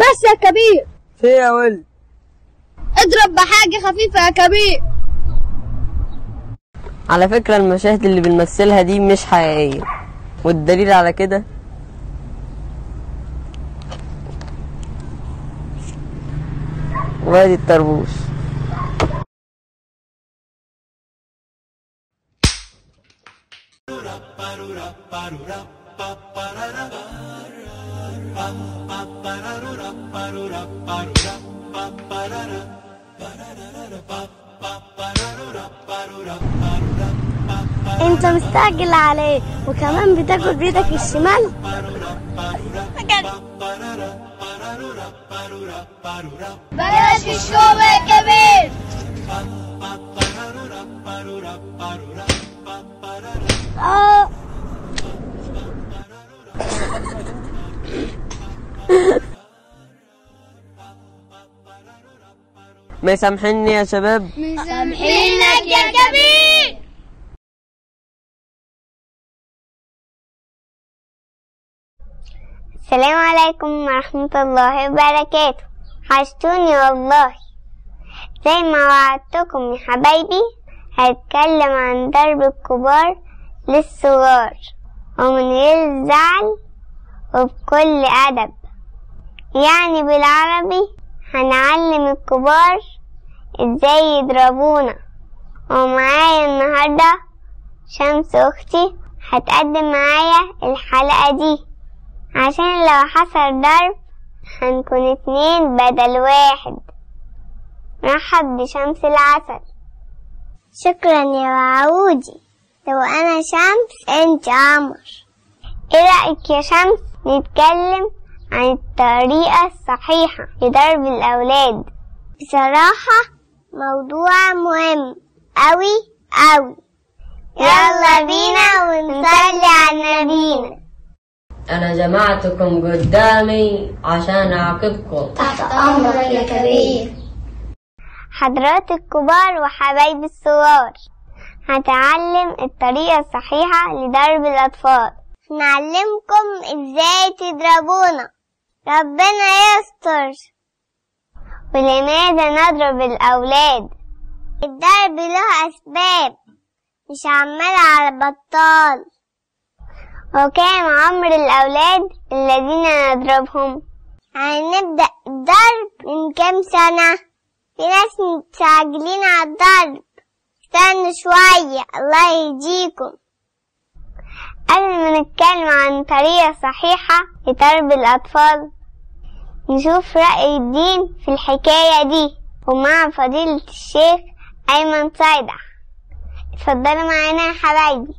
بس يا كبير في يا ولد اضرب بحاجة خفيفة يا كبير على فكرة المشاهد اللي بنمثلها دي مش حقيقية والدليل على كده وادي الطربوش انت مستعجل على ايه وكمان بتاكل بايدك الشمال بلاش الشوم يا كبير اه ما يسامحني يا شباب مسامحينك يا كبير السلام عليكم ورحمة الله وبركاته حشتوني والله زي ما وعدتكم يا حبايبي هتكلم عن ضرب الكبار للصغار ومن غير زعل وبكل أدب يعني بالعربي هنعلم الكبار ازاي يضربونا ومعايا النهاردة شمس أختي هتقدم معايا الحلقة دي عشان لو حصل ضرب هنكون اتنين بدل واحد رحب بشمس العسل شكرا يا وعودي لو انا شمس انت عمر ايه رأيك يا شمس نتكلم عن الطريقة الصحيحة لضرب الأولاد بصراحة موضوع مهم أوي أوي يلا بينا ونصلي على نبينا أنا جمعتكم قدامي عشان أعاقبكم تحت أمرك يا كبير حضرات الكبار وحبايب الصغار هتعلم الطريقة الصحيحة لضرب الأطفال نعلمكم ازاي تضربونا ربنا يستر ولماذا نضرب الأولاد الضرب له أسباب مش عمال على بطال وكام عمر الأولاد الذين نضربهم هنبدأ الضرب من كام سنة في ناس مستعجلين على الضرب استنوا شوية الله يهديكم قبل ما نتكلم عن طريقة صحيحة لضرب الأطفال نشوف رأي الدين في الحكاية دي ومع فضيلة الشيخ أيمن صيدح اتفضلوا معانا يا حبايبي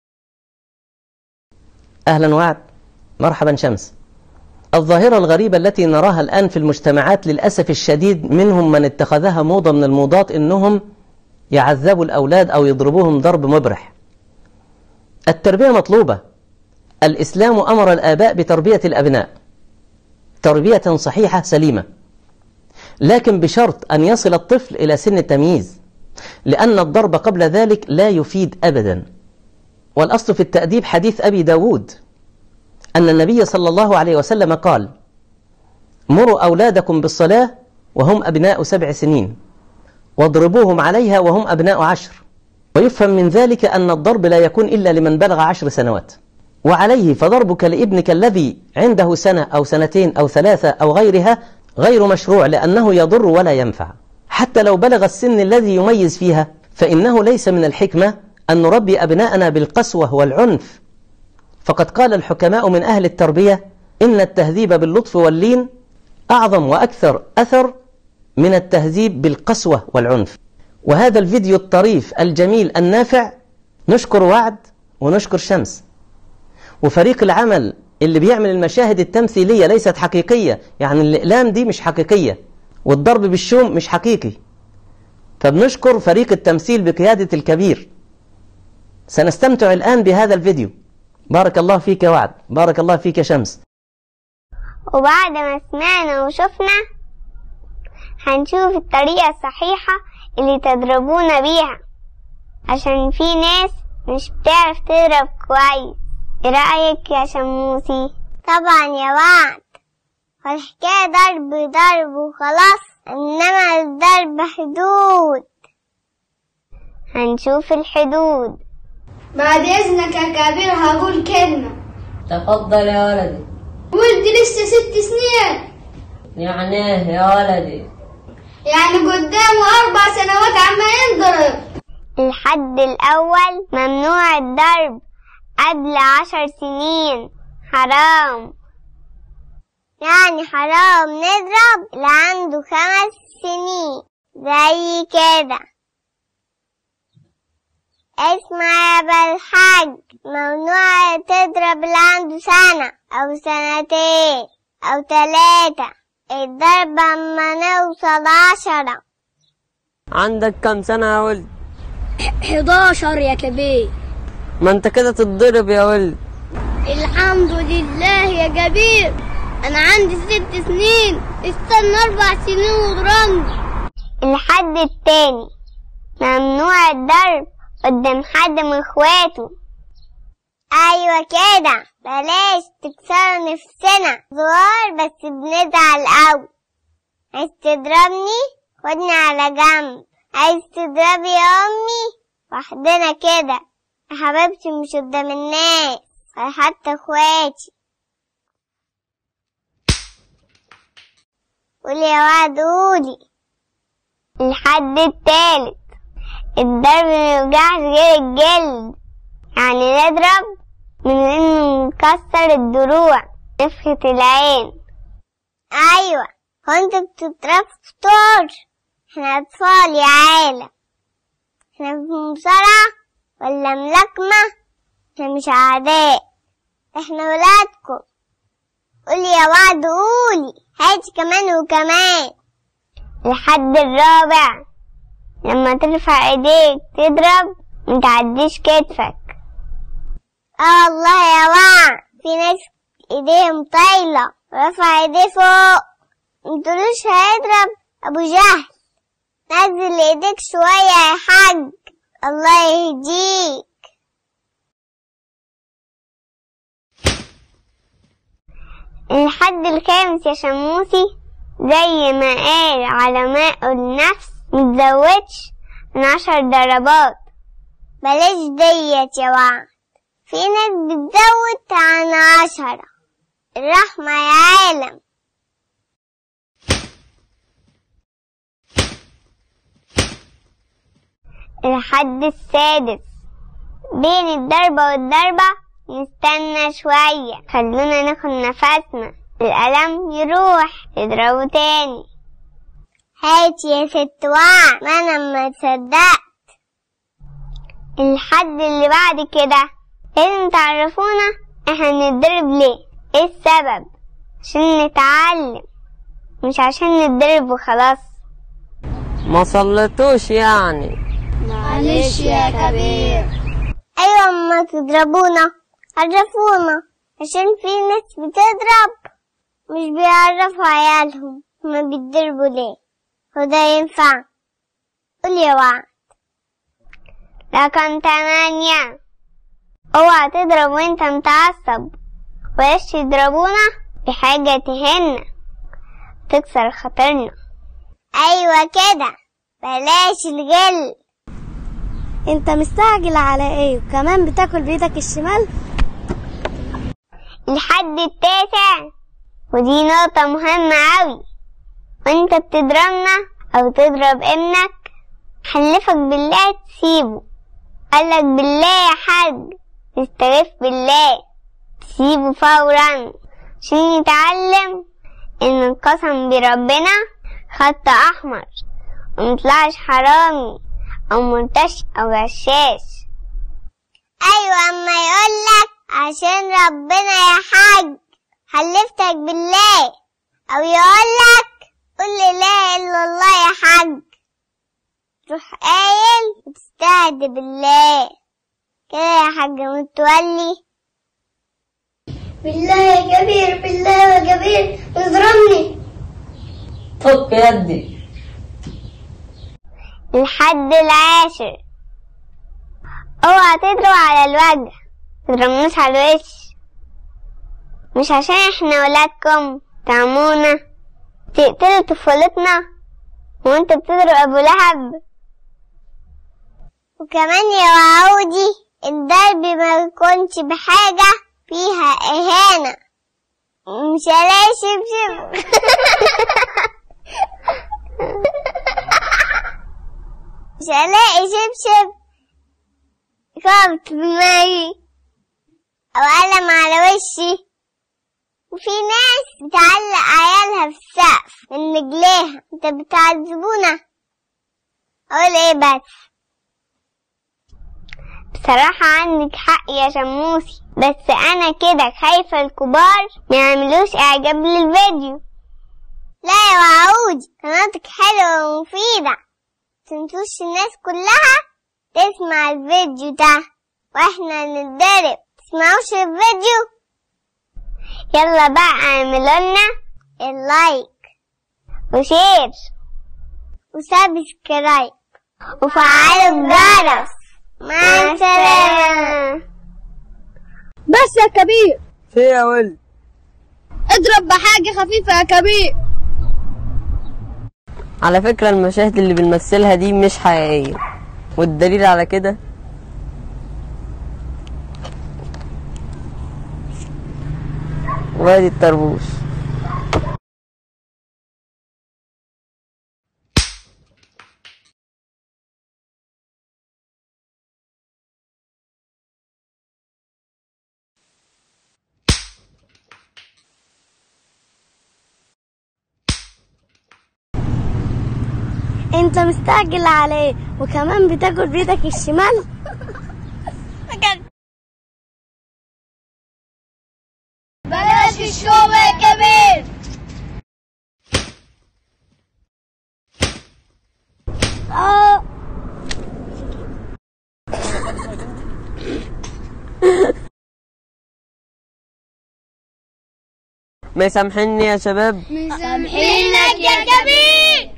أهلا وعد مرحبا شمس الظاهرة الغريبة التي نراها الآن في المجتمعات للأسف الشديد منهم من اتخذها موضة من الموضات إنهم يعذبوا الأولاد أو يضربوهم ضرب مبرح التربية مطلوبة الإسلام أمر الآباء بتربية الأبناء تربية صحيحة سليمة لكن بشرط أن يصل الطفل إلى سن التمييز لأن الضرب قبل ذلك لا يفيد أبدا والأصل في التأديب حديث أبي داود أن النبي صلى الله عليه وسلم قال مروا أولادكم بالصلاة وهم أبناء سبع سنين واضربوهم عليها وهم أبناء عشر ويفهم من ذلك أن الضرب لا يكون إلا لمن بلغ عشر سنوات وعليه فضربك لابنك الذي عنده سنة أو سنتين أو ثلاثة أو غيرها غير مشروع لأنه يضر ولا ينفع حتى لو بلغ السن الذي يميز فيها فإنه ليس من الحكمة أن نربي أبناءنا بالقسوة والعنف فقد قال الحكماء من أهل التربية إن التهذيب باللطف واللين أعظم وأكثر أثر من التهذيب بالقسوة والعنف وهذا الفيديو الطريف الجميل النافع نشكر وعد ونشكر شمس وفريق العمل اللي بيعمل المشاهد التمثيلية ليست حقيقية يعني الإقلام دي مش حقيقية والضرب بالشوم مش حقيقي فبنشكر فريق التمثيل بقيادة الكبير سنستمتع الآن بهذا الفيديو بارك الله فيك يا وعد بارك الله فيك يا شمس وبعد ما سمعنا وشفنا هنشوف الطريقة الصحيحة اللي تضربونا بيها عشان في ناس مش بتعرف تضرب كويس ايه رأيك يا شموسي؟ طبعا يا وعد فالحكاية ضرب ضرب وخلاص إنما الضرب حدود هنشوف الحدود بعد إذنك يا كبير هقول كلمة تفضل يا ولدي ولدي لسه ست سنين يعني ايه يا ولدي يعني قدامه أربع سنوات عما ينضرب الحد الأول ممنوع الضرب قبل عشر سنين حرام يعني حرام نضرب اللي عنده خمس سنين زي كده اسمع يا بالحاج ممنوع تضرب اللي عنده سنة أو سنتين أو تلاتة الضرب أما نوصل عشرة عندك كم سنة يا ولد 11 يا كبير ما انت كده تتضرب يا ولد الحمد لله يا كبير أنا عندي ست سنين استنى أربع سنين وضربني الحد التاني ممنوع الضرب قدام حد من اخواته ايوه كده بلاش تكسروا نفسنا صغار بس بنزعل قوي عايز تضربني خدني على جنب عايز تضربي يا امي وحدنا كده يا حبيبتي مش قدام الناس ولا حتى اخواتي قولي يا وعد قولي الحد التالت الضرب ميوجعش غير الجلد يعني نضرب من غير ما نكسر الضلوع نفخة العين أيوة هو انتوا بتضربوا فطور احنا أطفال يا عالم احنا في مصارعة ولا ملاكمة احنا مش أعداء احنا ولادكم قولي يا وعد قولي هاتي كمان وكمان الحد الرابع لما ترفع ايديك تضرب متعديش كتفك اه والله يا وعد في ناس ايديهم طايلة رفع ايديه فوق متقولوش هيضرب ابو جهل نزل ايديك شوية يا حاج الله يهديك الحد الخامس يا شموسي زي ما قال علماء النفس متزودش من عشر ضربات بلاش ديت يا وعد في ناس بتزود عن عشرة الرحمة يا عالم الحد السادس بين الضربة والضربة نستنى شوية خلونا ناخد نفسنا الألم يروح يضربه تاني هاتي يا ست وعد ما انا ما تصدقت الحد اللي بعد كده لازم تعرفونا احنا بنتضرب ليه ايه السبب عشان نتعلم مش عشان نتضرب وخلاص ما صليتوش يعني معلش يا كبير ايوه اما تضربونا عرفونا عشان في ناس بتضرب مش بيعرفوا عيالهم هما بيتضربوا ليه وده ينفع قول يا وعد رقم تمانية اوعى تضرب وانت متعصب ولاش تضربونا بحاجة تهنا تكسر خاطرنا ايوه كده بلاش الغل انت مستعجل على ايه وكمان بتاكل بايدك الشمال الحد التاسع ودي نقطة مهمة أوي وانت بتضربنا أو تضرب ابنك حلفك بالله تسيبه قالك بالله يا حاج تستغيث بالله تسيبه فورا عشان يتعلم ان القسم بربنا خط احمر ومطلعش حرامي او مرتشي او غشاش ايوه اما يقولك عشان ربنا يا حاج حلفتك بالله او يقولك قل لا اله الا الله يا حاج تروح قايل وتستهدي بالله كده يا حاج متولي بالله يا كبير بالله يا كبير اضربني فك يدي الحد العاشر اوعى تضرب على الوجه متضربناش على الوش مش عشان احنا ولادكم تعمونا تقتلوا طفولتنا وانت بتضرب ابو لهب وكمان يا وعودي الضرب ما يكونش بحاجة فيها إهانة مش هلاقي شبشب مش هلاقي شبشب خبط في دماغي أو قلم على وشي وفي ناس بتعلق عيالها في السقف من رجليها انت بتعذبونا اقول ايه بس بصراحة عندك حق يا شموسي بس انا كده خايفة الكبار ما يعملوش اعجاب للفيديو لا يا وعودي قناتك حلوة ومفيدة تنسوش الناس كلها تسمع الفيديو ده واحنا نتدرب تسمعوش الفيديو يلا بقى اعملوا لنا اللايك وشير وسبسكرايب وفعلوا الجرس مع السلامة بس يا كبير في يا ولد اضرب بحاجة خفيفة يا كبير على فكرة المشاهد اللي بنمثلها دي مش حقيقية والدليل على كده وادي الطربوش انت مستعجل على ايه وكمان بتاكل بيدك الشمال بلاش الشوم يا كبير اه ما يسامحني يا شباب مسامحينك يا كبير